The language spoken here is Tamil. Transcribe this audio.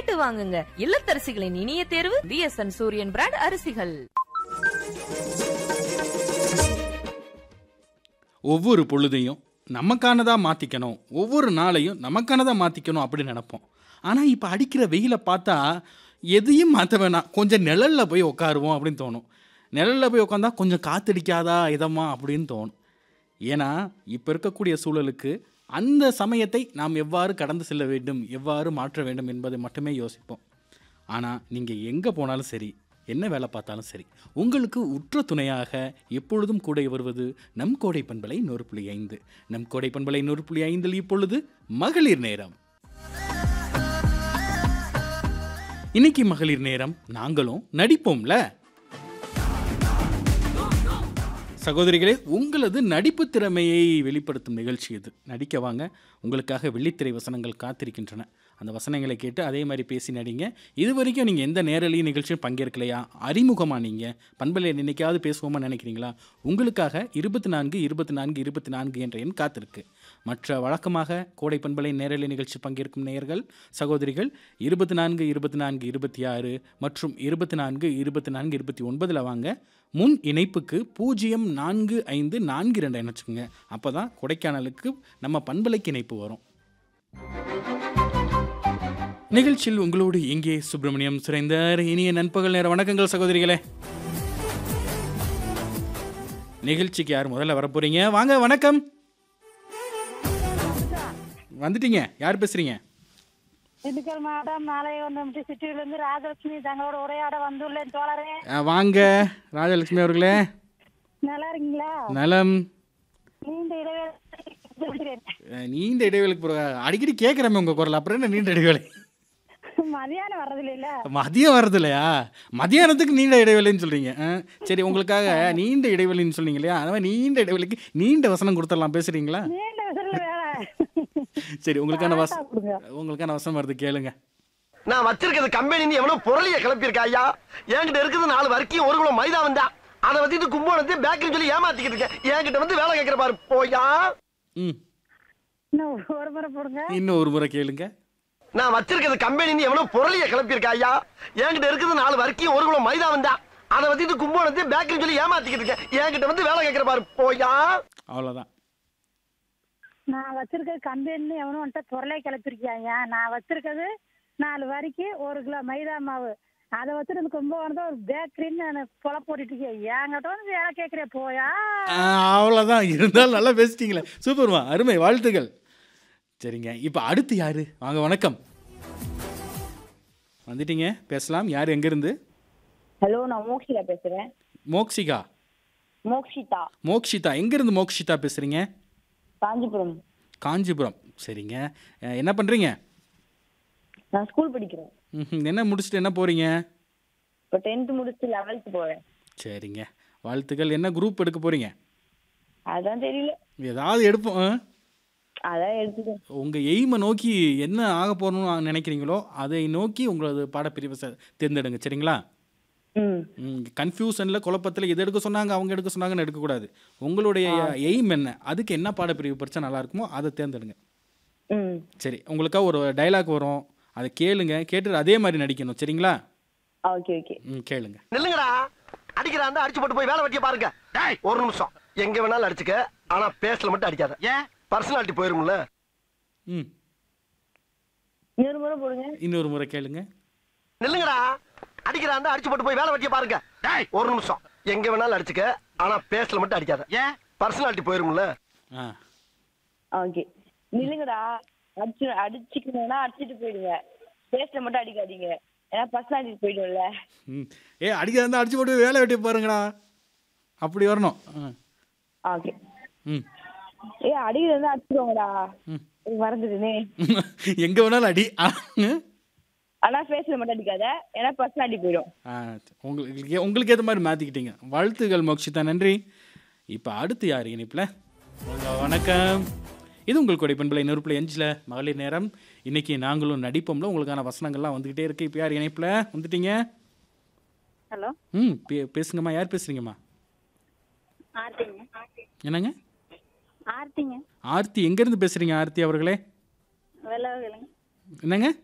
கேட்டு வாங்குங்க இல்லத்தரசிகளின் இனிய தேர்வு விஎஸ்என் சூரியன் பிராண்ட் அரிசிகள் ஒவ்வொரு பொழுதையும் நமக்கானதாக மாற்றிக்கணும் ஒவ்வொரு நாளையும் நமக்கானதாக மாற்றிக்கணும் அப்படின்னு நினைப்போம் ஆனால் இப்போ அடிக்கிற வெயிலை பார்த்தா எதையும் மாற்ற வேணாம் கொஞ்சம் நிழலில் போய் உட்காருவோம் அப்படின்னு தோணும் நிழலில் போய் உட்காந்தா கொஞ்சம் காத்தடிக்காதா இதமா அப்படின்னு தோணும் ஏன்னா இப்போ இருக்கக்கூடிய சூழலுக்கு அந்த சமயத்தை நாம் எவ்வாறு கடந்து செல்ல வேண்டும் எவ்வாறு மாற்ற வேண்டும் என்பதை மட்டுமே யோசிப்போம் ஆனால் நீங்கள் எங்கே போனாலும் சரி என்ன வேலை பார்த்தாலும் சரி உங்களுக்கு உற்ற துணையாக எப்பொழுதும் கூட வருவது நம் கோடை பண்பலை நூறு புள்ளி ஐந்து நம் கோடை பண்பலை நூறு புள்ளி ஐந்தில் இப்பொழுது மகளிர் நேரம் இன்னைக்கு மகளிர் நேரம் நாங்களும் நடிப்போம்ல சகோதரிகளே உங்களது நடிப்பு திறமையை வெளிப்படுத்தும் நிகழ்ச்சி இது நடிக்க வாங்க உங்களுக்காக வெள்ளித்திரை வசனங்கள் காத்திருக்கின்றன அந்த வசனங்களை கேட்டு அதே மாதிரி பேசி நடிங்க இது வரைக்கும் நீங்கள் எந்த நேரலையும் நிகழ்ச்சியும் பங்கேற்கலையா அறிமுகமாக நீங்கள் பண்பலை நினைக்காவது பேசுவோமா நினைக்கிறீங்களா உங்களுக்காக இருபத்தி நான்கு இருபத்தி நான்கு இருபத்தி நான்கு என்ற எண் காத்திருக்கு மற்ற வழக்கமாக கோடை பண்பலை நேரலை நிகழ்ச்சி பங்கேற்கும் நேயர்கள் சகோதரிகள் இருபத்தி நான்கு இருபத்தி நான்கு இருபத்தி ஆறு மற்றும் இருபத்தி நான்கு இருபத்தி நான்கு இருபத்தி ஒன்பதில் வாங்க முன் இணைப்புக்கு பூஜ்ஜியம் நான்கு ஐந்து நான்கு ரெண்டு இணைச்சுக்கோங்க அப்போ தான் கொடைக்கானலுக்கு நம்ம பண்பலைக்கு இணைப்பு வரும் நிகழ்ச்சியில் உங்களோடு இங்கே சுப்பிரமணியம் சுரேந்தர் இனிய நண்பகல் நேர வணக்கங்கள் சகோதரிகளே நிகழ்ச்சிக்கு யார் முதல்ல வர போறீங்க வாங்க வணக்கம் வந்துட்டீங்க யார் பேசுறீங்க திண்டுக்கல் மாவட்டம் நாளையொன்னம் சிட்டியிலிருந்து ராஜலட்சுமி தங்களோட உரையாட வந்துள்ளேன் தோழரே ஆ, வாங்க ராஜலட்சுமி அவர்களே நல்லா இருக்கீங்களா நலம் நீண்ட இடைவேளை இருக்கிறேன். அஹ், நீண்ட இடைவேளைக்கு பிறகு அடிக்கடி கேட்குறமே உங்கள் குரல் அப்புறம் என்ன நீண்ட இடைவேளை மதியானம் வர்றது இல்ல மதியம் வருது இல்லையா மதியானத்துக்கு நீண்ட இடைவெளின்னு சொல்கிறீங்க சரி உங்களுக்காக நீண்ட இடைவெளின்னு சொன்னீங்க இல்லையா அந்த மாதிரி நீண்ட இடைவெளிக்கு நீண்ட வசனம் கொடுத்துடலாம் பேசுகிறீங்களா நீண்ட விசில் வேற சரி உங்களுக்கான வச கொடுங்க. உங்களுக்கான வசனம் வருது கேளுங்க நான் வச்சிருக்கிறது கம்பெனி எவனோ பொருளிய கிளப்பியிருக்கா ஐயா என்கிட்ட இருக்குது நாலு வரைக்கும் ஒரு கிலோ மைதா வந்தா அதை வச்சுட்டு கும்போணத்தை பேக்கரி சொல்லி ஏமாத்திக்கிட்டு இருக்கேன் என்கிட்ட வந்து வேலை கேட்கிற பாரு போயா ம் இன்னும் ஒரு முறை போடுங்க இன்னும் ஒரு முறை கேளுங்க நான் வச்சிருக்கிறது கம்பெனி எவனோ பொருளிய கிளப்பியிருக்கா ஐயா என்கிட்ட இருக்குது நாலு வரைக்கும் ஒரு கிலோ மைதா வந்தா அதை வச்சுட்டு கும்போணத்தை பேக்கரி சொல்லி ஏமாத்திக்கிட்டு இருக்கேன் என்கிட்ட வந்து வேலை கேட்கிற பாரு போயா அவ்வளோதான் நான் வச்சிருக்கிறது கம்பெனி எவனும் வந்துட்டு பொருளை கிளப்பிருக்கியாங்க நான் வச்சிருக்கிறது நாலு வரைக்கும் ஒரு கிலோ மைதா மாவு அதை வச்சுட்டு இந்த கும்பகோணத்தை ஒரு பேக்கரின்னு நான் கொலை போட்டுட்டு இருக்கேன் என்கிட்ட வந்து வேலை கேட்குறேன் போயா அவ்வளோதான் இருந்தாலும் நல்லா பேசிட்டீங்களே சூப்பர்மா அருமை வாழ்த்துக்கள் சரிங்க இப்போ அடுத்து யாரு வாங்க வணக்கம் வந்துட்டீங்க பேசலாம் யார் எங்கேருந்து ஹலோ நான் மோக்ஷிதா பேசுறேன் மோக்ஷிகா மோக்ஷிதா மோக்ஷிதா எங்கேருந்து மோக்ஷிதா பேசுகிறீங்க காஞ்சிபுரம் காஞ்சிபுரம் சரிங்க அஹ், என்ன பண்ணுறீங்க நான் ஸ்கூல் படிக்கிறேன் என்ன முடிச்சுட்டு என்ன போகிறீங்க இப்போ டென்த் முடிச்சு லெவல்த் போறேன் சரிங்க வாழ்த்துக்கள் என்ன குரூப் எடுக்க போகிறீங்க அதான் தெரியல ஏதாவது எடுப்போம் ஆ? அதான் எடுத்துட்டேன் உங்கள் எய்மை நோக்கி என்ன ஆக போகணும்னு நினைக்கிறீங்களோ அதை நோக்கி உங்களது பாடப்பிரிவை ச- தேர்ந்தெடுங்க சரிங்களா ம் கன்ஃபியூஷனில் குழப்பத்தில் எது எடுக்க சொன்னாங்க அவங்க எடுக்க சொன்னாங்கன்னு எடுக்கக்கூடாது உங்களுடைய எய்ம் என்ன அதுக்கு என்ன பாடப்பிரிவு படித்தா நல்லா இருக்குமோ அதை தேர்ந்தெடுங்க ம் சரி உங்களுக்காக ஒரு டைலாக் வரும் அதை கேளுங்க கேட்டுட்டு அதே மாதிரி நடிக்கணும் சரிங்களா ஓகே ஓகே ம் கேளுங்க நில்லுங்கடா அடிக்கிறான் அடிச்சு போட்டு போய் வேலை வெட்டிய பாருங்க டேய், ஒரு நிமிஷம் எங்க வேணாலும் அடிச்சுக்க ஆனா பேசல மட்டும் அடிக்காத ஏன் பர்சனாலிட்டி போயிரும்ல ம் இன்னொரு முறை போடுங்க இன்னொரு முறை கேளுங்க நில்லுங்கடா அடிக்கிறான் அடிச்சு போட்டு போய் வேலை வெட்டிய பாருங்க டேய், ஒரு நிமிஷம் எங்க வேணாலும் அடிச்சுக்க ஆனா பேசல மட்டும் அடிக்காத ஏன் பர்சனாலிட்டி போயிரும்ல ஆ ஓகே நில்லுங்கடா அடிச்சு அடிச்சுக்கணும்னா அடிச்சுட்டு போயிடுங்க பேசல மட்டும் அடிக்காதீங்க ஏன்னா பர்சனாலிட்டி போயிடும்ல ம் ஏ அடிக்க இருந்தால் அடிச்சு போட்டு வேலை வெட்டி பாருங்கடா அப்படி வரணும் ஆ ஓகே ம் ஏ அடிக்கிறது வந்து அடிச்சுக்கோங்கடா ம். மறந்துடுனே எங்கே வேணாலும் அடி ஆ, ம். ஆனா பேசல மட்டும் அடிக்காத ஏன்னா பர்சனாலிட்டி போயிடும் ஆ உங்களுக்கு உங்களுக்கு ஏற்ற மாதிரி மாற்றிக்கிட்டீங்க வாழ்த்துகள் மோக்ஷிதா நன்றி இப்போ அடுத்து யார் இணைப்பில் வணக்கம் இது உங்கள் கொடை பண்பலை நெருப்பில் எஞ்சில் மகளிர் நேரம் இன்னைக்கு நாங்களும் நடிப்போம்ல உங்களுக்கான வசனங்கள்லாம் வந்துக்கிட்டே இருக்கு இப்போ யார் இணைப்பில் வந்துட்டீங்க ஹலோ ம் பே பேசுங்கம்மா யார் பேசுகிறீங்கம்மா ஆர்த்திங்க என்னங்க ஆர்த்திங்க ஆர்த்தி எங்கேருந்து பேசுகிறீங்க ஆர்த்தி அவர்களே வெள்ளவர்களுங்க என்னங்க